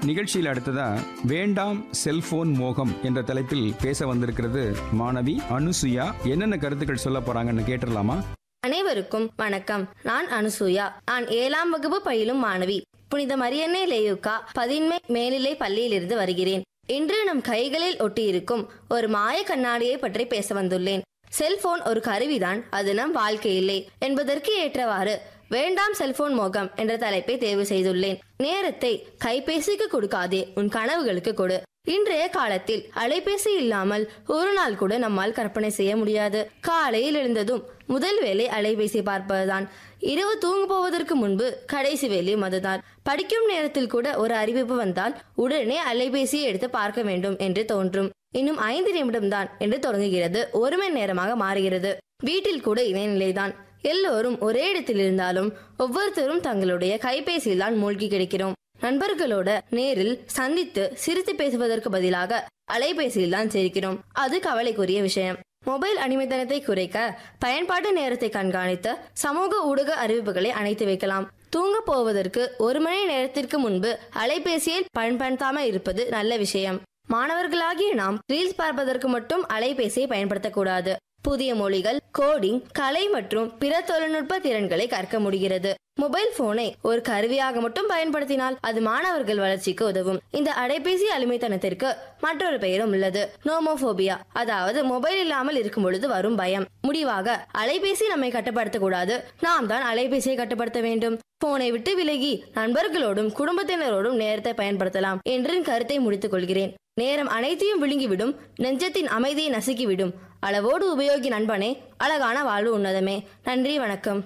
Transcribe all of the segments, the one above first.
நிகழ்ச்சியில் அடுத்ததா வேண்டாம் செல்போன் மோகம் என்ற தலைப்பில் பேச வந்திருக்கிறது மாணவி அனுசுயா என்னென்ன கருத்துக்கள் சொல்ல போறாங்கன்னு கேட்டுடலாமா அனைவருக்கும் வணக்கம் நான் அனுசூயா நான் ஏழாம் வகுப்பு பயிலும் மாணவி புனித மரியன்னை லேயுக்கா பதின்மை மேல்நிலை பள்ளியிலிருந்து வருகிறேன் இன்று நம் கைகளில் ஒட்டியிருக்கும் ஒரு மாய கண்ணாடியை பற்றி பேச வந்துள்ளேன் செல்போன் ஒரு கருவிதான் அது நம் வாழ்க்கையில்லை என்பதற்கு ஏற்றவாறு வேண்டாம் செல்போன் மோகம் என்ற தலைப்பை தேர்வு செய்துள்ளேன் நேரத்தை கைபேசிக்கு கொடுக்காதே உன் கனவுகளுக்கு கொடு இன்றைய காலத்தில் அலைபேசி இல்லாமல் ஒரு நாள் கூட நம்மால் கற்பனை செய்ய முடியாது காலையில் எழுந்ததும் முதல் வேலை அலைபேசி பார்ப்பதுதான் இரவு தூங்க போவதற்கு முன்பு கடைசி வேலையும் அதுதான் படிக்கும் நேரத்தில் கூட ஒரு அறிவிப்பு வந்தால் உடனே அலைபேசியை எடுத்து பார்க்க வேண்டும் என்று தோன்றும் இன்னும் ஐந்து நிமிடம் தான் என்று தொடங்குகிறது ஒரு மணி நேரமாக மாறுகிறது வீட்டில் கூட இதே நிலைதான் எல்லோரும் ஒரே இடத்தில் இருந்தாலும் ஒவ்வொருத்தரும் தங்களுடைய கைபேசியில் தான் மூழ்கி கிடக்கிறோம் நண்பர்களோட நேரில் சந்தித்து சிரித்து பேசுவதற்கு பதிலாக அலைபேசியில் தான் சேர்க்கிறோம் அது கவலைக்குரிய விஷயம் மொபைல் அடிமைத்தனத்தை குறைக்க பயன்பாட்டு நேரத்தை கண்காணித்து சமூக ஊடக அறிவிப்புகளை அணைத்து வைக்கலாம் தூங்க போவதற்கு ஒரு மணி நேரத்திற்கு முன்பு அலைபேசியை பயன்படுத்தாமல் இருப்பது நல்ல விஷயம் மாணவர்களாகிய நாம் ரீல்ஸ் பார்ப்பதற்கு மட்டும் அலைபேசியை பயன்படுத்தக்கூடாது புதிய மொழிகள் கோடிங் கலை மற்றும் பிற தொழில்நுட்ப திறன்களை கற்க முடிகிறது மொபைல் போனை ஒரு கருவியாக மட்டும் பயன்படுத்தினால் அது மாணவர்கள் வளர்ச்சிக்கு உதவும் இந்த அடைபேசி அடிமைத்தனத்திற்கு மற்றொரு பெயரும் உள்ளது நோமோபோபியா அதாவது மொபைல் இல்லாமல் இருக்கும் பொழுது வரும் பயம் முடிவாக அலைபேசி நம்மை கட்டுப்படுத்த கூடாது நாம் தான் அலைபேசியை கட்டுப்படுத்த வேண்டும் போனை விட்டு விலகி நண்பர்களோடும் குடும்பத்தினரோடும் நேரத்தை பயன்படுத்தலாம் என்று கருத்தை முடித்துக் கொள்கிறேன் நேரம் அனைத்தையும் விழுங்கிவிடும் நெஞ்சத்தின் அமைதியை நசுக்கிவிடும் அளவோடு உபயோகி நண்பனே அழகான வாழ்வு உன்னதமே நன்றி வணக்கம்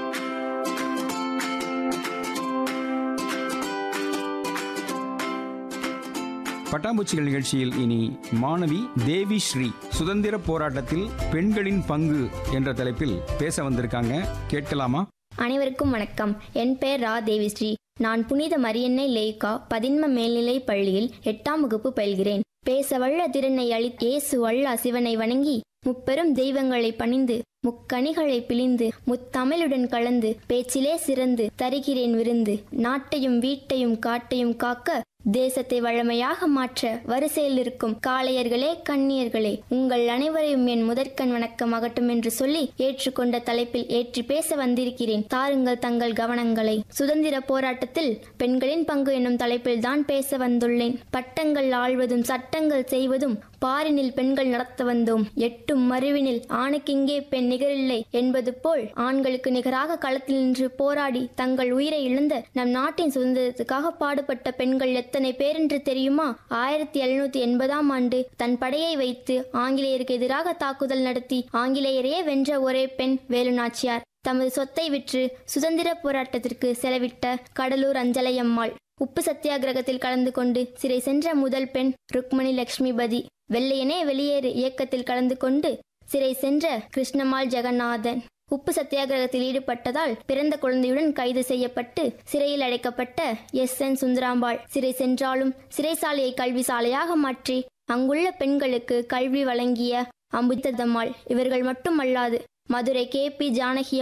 பட்டாம்பூச்சிகள் நிகழ்ச்சியில் இனி மாணவி தேவி ஸ்ரீ சுதந்திர போராட்டத்தில் பெண்களின் பங்கு என்ற தலைப்பில் பேச வந்திருக்காங்க கேட்கலாமா அனைவருக்கும் வணக்கம் என் பெயர் ரா தேவிஸ்ரீ நான் புனித மரியன்னை லேய்கா பதின்ம மேல்நிலை பள்ளியில் எட்டாம் வகுப்பு பயில்கிறேன் பேச வல்ல திறனை அளி இயேசு வல்லா சிவனை வணங்கி முப்பெரும் தெய்வங்களை பணிந்து முக்கணிகளை பிழிந்து முத்தமிழுடன் கலந்து பேச்சிலே சிறந்து தருகிறேன் விருந்து நாட்டையும் வீட்டையும் காட்டையும் காக்க தேசத்தை வழமையாக மாற்ற வரிசையில் இருக்கும் காளையர்களே கண்ணியர்களே உங்கள் அனைவரையும் என் முதற்கண் வணக்கம் அகட்டும் என்று சொல்லி ஏற்றுக்கொண்ட தலைப்பில் ஏற்றி பேச வந்திருக்கிறேன் தாருங்கள் தங்கள் கவனங்களை சுதந்திர போராட்டத்தில் பெண்களின் பங்கு என்னும் தலைப்பில் தான் பேச வந்துள்ளேன் பட்டங்கள் ஆழ்வதும் சட்டங்கள் செய்வதும் பாரினில் பெண்கள் நடத்த வந்தோம் எட்டும் மறுவினில் ஆணுக்கிங்கே பெண் நிகரில்லை என்பது போல் ஆண்களுக்கு நிகராக களத்தில் நின்று போராடி தங்கள் உயிரை இழந்த நம் நாட்டின் சுதந்திரத்துக்காக பாடுபட்ட பெண்கள் எத்தனை பேர் என்று தெரியுமா ஆயிரத்தி எழுநூத்தி எண்பதாம் ஆண்டு தன் படையை வைத்து ஆங்கிலேயருக்கு எதிராக தாக்குதல் நடத்தி ஆங்கிலேயரையே வென்ற ஒரே பெண் வேலுநாச்சியார் தமது சொத்தை விற்று சுதந்திர போராட்டத்திற்கு செலவிட்ட கடலூர் அஞ்சலையம்மாள் உப்பு சத்தியாகிரகத்தில் கலந்து கொண்டு சிறை சென்ற முதல் பெண் ருக்மணி லட்சுமிபதி வெள்ளையனே வெளியேறு இயக்கத்தில் கலந்து கொண்டு சிறை சென்ற கிருஷ்ணமால் ஜெகநாதன் உப்பு சத்தியாகிரகத்தில் ஈடுபட்டதால் பிறந்த குழந்தையுடன் கைது செய்யப்பட்டு சிறையில் அடைக்கப்பட்ட எஸ் என் சுந்தராம்பாள் சிறை சென்றாலும் சிறைசாலையை கல்வி சாலையாக மாற்றி அங்குள்ள பெண்களுக்கு கல்வி வழங்கிய அம்புத்தம்மாள் இவர்கள் மட்டுமல்லாது மதுரை கே பி ஜானகி